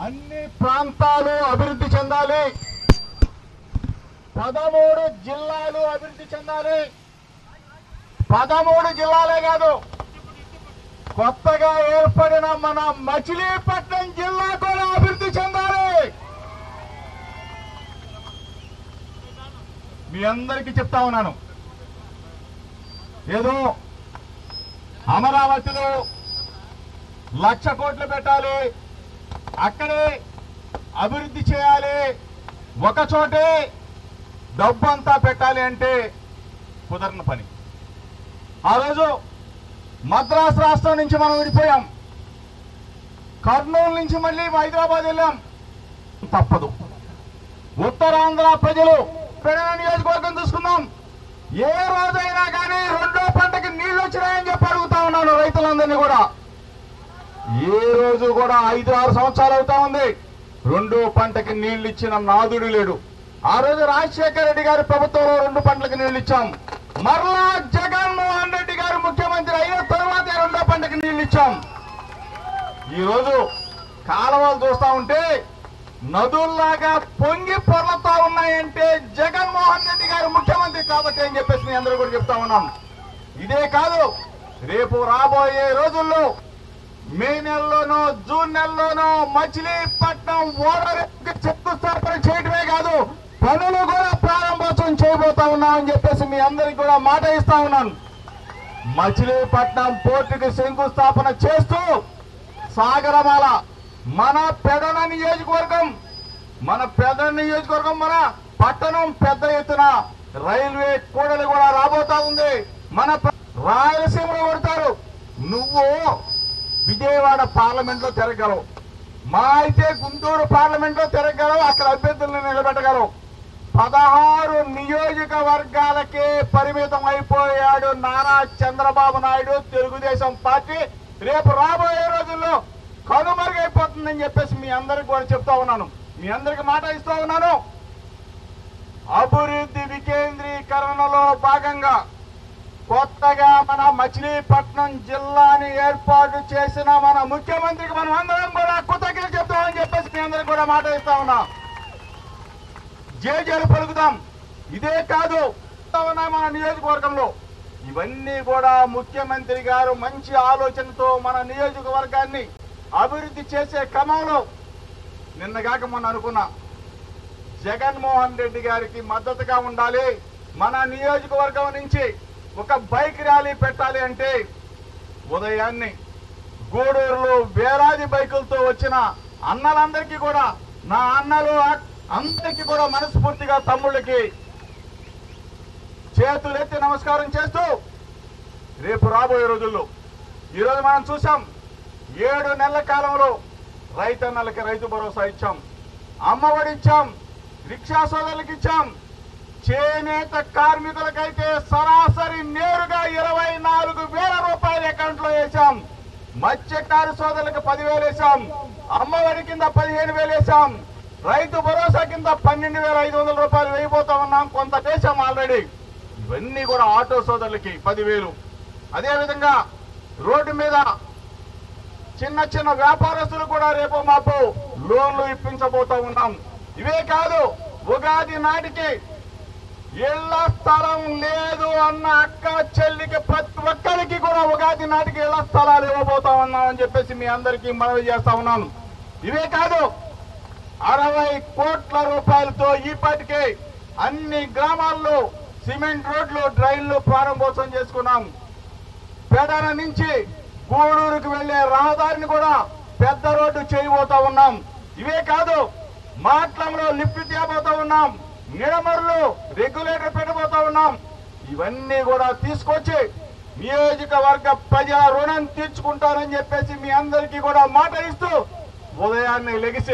అన్ని ప్రాంతాలు అభివృద్ధి చెందాలి పదమూడు జిల్లాలు అభివృద్ధి చెందాలి పదమూడు జిల్లాలే కాదు కొత్తగా ఏర్పడిన మన మచిలీపట్నం జిల్లా కూడా అభివృద్ధి చెందాలి మీ అందరికీ చెప్తా ఉన్నాను ఏదో అమరావతిలో లక్ష కోట్లు పెట్టాలి అక్కడే అభివృద్ధి చేయాలి ఒక చోటే డబ్బంతా పెట్టాలి అంటే కుదరని పని ఆ రోజు మద్రాసు రాష్ట్రం నుంచి మనం విడిపోయాం కర్నూలు నుంచి మళ్ళీ హైదరాబాద్ వెళ్ళాం తప్పదు ఉత్తరాంధ్ర ప్రజలు పెడన నియోజకవర్గం చూసుకుందాం ఏ రోజైనా కానీ రెండో పంటకి నీళ్లు వచ్చినాయని చెప్పి అడుగుతా ఉన్నాను రైతులందరినీ కూడా ఏ రోజు కూడా ఐదు ఆరు సంవత్సరాలు అవుతా ఉంది రెండో పంటకి నీళ్లు ఇచ్చిన నాదుడు లేడు ఆ రోజు రాజశేఖర రెడ్డి గారి ప్రభుత్వంలో రెండు పంటలకు నీళ్లు ఇచ్చాం మరలా జగన్మోహన్ రెడ్డి గారు ముఖ్యమంత్రి అయిన తర్వాత రెండో పంటకి నీళ్లు ఇచ్చాం ఈ రోజు కాలువలు చూస్తా ఉంటే నదుల్లాగా పొంగి పొర్లతా ఉన్నాయంటే జగన్మోహన్ రెడ్డి గారు ముఖ్యమంత్రి కాబట్టి అని చెప్పేసి మీ అందరూ కూడా చెప్తా ఉన్నాం ఇదే కాదు రేపు రాబోయే రోజుల్లో మే నెలలోనో జూన్ నెలలోనో మచిలీపట్నం ఓడరేవుకి శంకుస్థాపన చేయడమే కాదు పనులు కూడా ప్రారంభోత్సవం చేయబోతా ఉన్నామని చెప్పేసి మీ అందరికి కూడా మాట ఇస్తా ఉన్నాను మచిలీపట్నం పోర్టుకి శంకుస్థాపన చేస్తూ సాగరమాల మన పెదన నియోజకవర్గం మన పెదన నియోజకవర్గం మన పట్టణం పెద్ద ఎత్తున రైల్వే కూడలి కూడా రాబోతా ఉంది మన ప్ర- రాయలసీమలో కొడతారు నువ్వు విజయవాడ పార్లమెంట్ లో తిరగలవు మా అయితే గుంటూరు పార్లమెంట్ లో తిరగలవు అక్కడ అభ్యర్థులను నిలబెట్టగలవు పదహారు నియోజకవర్గాలకే పరిమితం అయిపోయాడు నారా చంద్రబాబు నాయుడు తెలుగుదేశం పార్టీ రేపు రాబోయే రోజుల్లో కనుమరుగైపోతుందని చెప్పేసి మీ అందరికి కూడా చెప్తా ఉన్నాను మీ అందరికి మాట ఇస్తా ఉన్నాను అభివృద్ధి వికేంద్రీకరణలో భాగంగా కొత్తగా మన మచిలీపట్నం జిల్లాని ఏర్పాటు చేసిన మన ముఖ్యమంత్రికి మనం అందరం కూడా కృతజ్ఞత చెప్తామని చెప్పేసి మీ అందరికి కూడా మాట ఇస్తా ఉన్నాం జేజేలు పలుకుదాం ఇదే కాదు ఉన్నాయి మన నియోజకవర్గంలో ఇవన్నీ కూడా ముఖ్యమంత్రి గారు మంచి ఆలోచనతో మన నియోజకవర్గాన్ని అభివృద్ధి చేసే క్రమంలో నిన్నగాక మొన్న అనుకున్నా జగన్మోహన్ రెడ్డి గారికి మద్దతుగా ఉండాలి మన నియోజకవర్గం నుంచి ఒక బైక్ ర్యాలీ పెట్టాలి అంటే ఉదయాన్నే గూడూరులో వేలాది బైకులతో వచ్చిన అన్నలందరికీ కూడా నా అన్నలు అక్- అందరికీ కూడా మనస్ఫూర్తిగా తమ్ముళ్ళకి చేతులెత్తి నమస్కారం చేస్తూ రేపు రాబోయే రోజుల్లో ఈరోజు మనం చూసాం ఏడు నెలల కాలంలో రైతన్నలకి రైతు భరోసా ఇచ్చాం అమ్మఒడి ఇచ్చాం రిక్షా సోదరులకు ఇచ్చాం చేనేత కార్మికులకైతే సరాసరి నేరుగా ఇరవై నాలుగు వేల రూపాయలు అకౌంట్ లో వేశాం మత్స్యకారు సోదరులకు పదివేలు వేశాం అమ్మఒడి కింద పదిహేను వేలు వేశాం రైతు భరోసా కింద పన్నెండు వేల ఐదు వందల రూపాయలు వేయబోతా ఉన్నాం కొంత వేశాం ఆల్రెడీ ఇవన్నీ కూడా ఆటో సోదరులకి పదివేలు అదే విధంగా రోడ్డు మీద చిన్న చిన్న వ్యాపారస్తులు కూడా రేపు మాపు లోన్లు ఇప్పించబోతా ఉన్నాం ఇవే కాదు ఉగాది నాటికి ఇళ్ల స్థలం లేదు అన్న అక్క చెల్లికి ప్రతి ఒక్కరికి కూడా ఉగాది నాటికి ఇళ్ల స్థలాలు ఇవ్వబోతా ఉన్నాం అని చెప్పేసి మీ అందరికీ మనవి చేస్తా ఉన్నాను ఇవే కాదు అరవై కోట్ల రూపాయలతో ఈపాటికే అన్ని గ్రామాల్లో సిమెంట్ రోడ్లు డ్రైన్లు ప్రారంభోత్సవం చేసుకున్నాం పేడాన నుంచి గూడూరుకు వెళ్లే రహదారిని కూడా పెద్ద రోడ్డు చేయబోతా ఉన్నాం ఇవే కాదు మాట్లంలో లిఫ్ట్ తీయబోతా ఉన్నాం నిడమర్లు రెగ్యులేటర్ పెట్టబోతా ఉన్నాం ఇవన్నీ కూడా తీసుకొచ్చి నియోజకవర్గ ప్రజల రుణం తీర్చుకుంటారని చెప్పేసి మీ అందరికీ కూడా మాట ఇస్తూ ఉదయాన్నే లెగిసి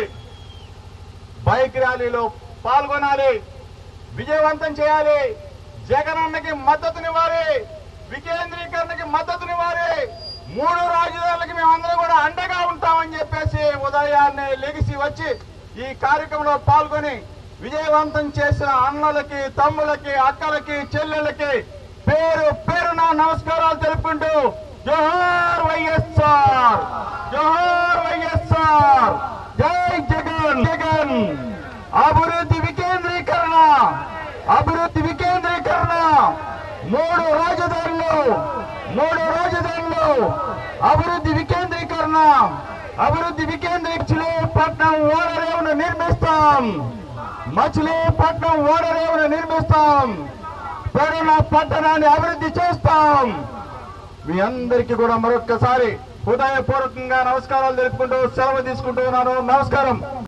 బైక్ ర్యాలీలో పాల్గొనాలి విజయవంతం చేయాలి జగనన్నకి మద్దతునివ్వాలి వికేంద్రీకరణకి మద్దతునివ్వాలి మూడు రాజధానులకి మేమందరం కూడా అండగా ఉంటామని చెప్పేసి ఉదయాన్నే లెగిసి వచ్చి ఈ కార్యక్రమంలో పాల్గొని విజయవంతం చేసిన అన్నలకి తమ్ములకి అక్కలకి చెల్లెలకి పేరు పేరున నమస్కారాలు తెలుపుకుంటూ జోహార్ వైఎస్ఆర్ జోహార్ వైఎస్ఆర్ జై మూడు రాజధానులు మూడు రాజధానులు అభివృద్ధి వికేంద్రీకరణ అభివృద్ధి వికేంద్రీకరించలేపట్నం ఓడరేవును నిర్మిస్తాం మచిలీపట్నం ఓడరేవును నిర్మిస్తాం పెరుణ పట్టణాన్ని అభివృద్ధి చేస్తాం మీ అందరికీ కూడా మరొక్కసారి హృదయపూర్వకంగా నమస్కారాలు తెలుపుకుంటూ సెలవు తీసుకుంటూ ఉన్నాను నమస్కారం